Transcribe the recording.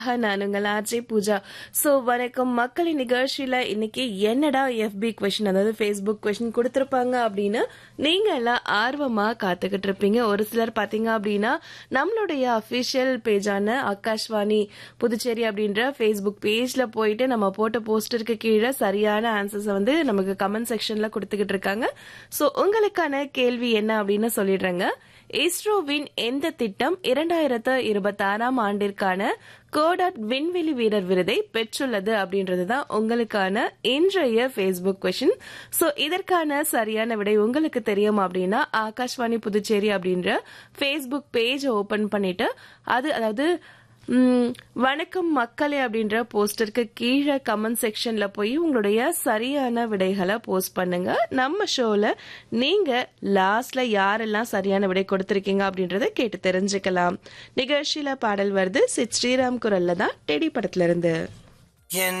நான் உங்கள் RJ Pooja so வணக்கம் மக்களின் நிகழ்ச்சியில இன்னைக்கு என்னடா எஃபி கொஷின் அதாவது ஃபேஸ்புக் கொஷின் கொடுத்துருப்பாங்க அப்படின்னு நீங்க எல்லாம் ஆர்வமா காத்துக்கிட்டு இருப்பீங்க ஒரு சிலர் பாத்தீங்க அப்படின்னா நம்மளுடைய அஃபிஷியல் பேஜான ஆகாஷ்வாணி புதுச்சேரி அப்படின்ற ஃபேஸ்புக் பேஜ்ல போயிட்டு நம்ம போட்ட போஸ்டருக்கு கீழே சரியான ஆன்சர்ஸ் வந்து நமக்கு கமெண்ட் செக்ஷன்ல கொடுத்துக்கிட்டு இருக்காங்க ஸோ உங்களுக்கான கேள்வி என்ன அப்படின்னு சொல்லிடுறேங்க இஸ்ரோவின் எந்த திட்டம் இரண்டாயிரத்து இருபத்தி ஆறாம் ஆண்டிற்கான கோடாட் விண்வெளி வீரர் விருதை பெற்றுள்ளது அப்படின்றது தான் உங்களுக்கான இன்றைய ஃபேஸ்புக் கொஷின் ஸோ இதற்கான சரியான விடை உங்களுக்கு தெரியும் அப்படின்னா ஆகாஷ்வாணி புதுச்சேரி அப்படின்ற ஃபேஸ்புக் பேஜ் ஓபன் பண்ணிட்டு அது அதாவது ம், வணக்கம் மக்களே அப்படின்ற போஸ்டருக்கு கீழே கமெண்ட் செக்ஷன்ல போய் உங்களுடைய சரியான விடைகளை போஸ்ட் பண்ணுங்க நம்ம ஷோல நீங்க லாஸ்ட்ல யாரெல்லாம் சரியான விடை கொடுத்திருக்கீங்க அப்படின்றத கேட்டு தெரிஞ்சுக்கலாம் நிகழ்ச்சியில பாடல் வருது சித் ஸ்ரீராம் குரல்ல தான் டெடி படத்துல இருந்து என்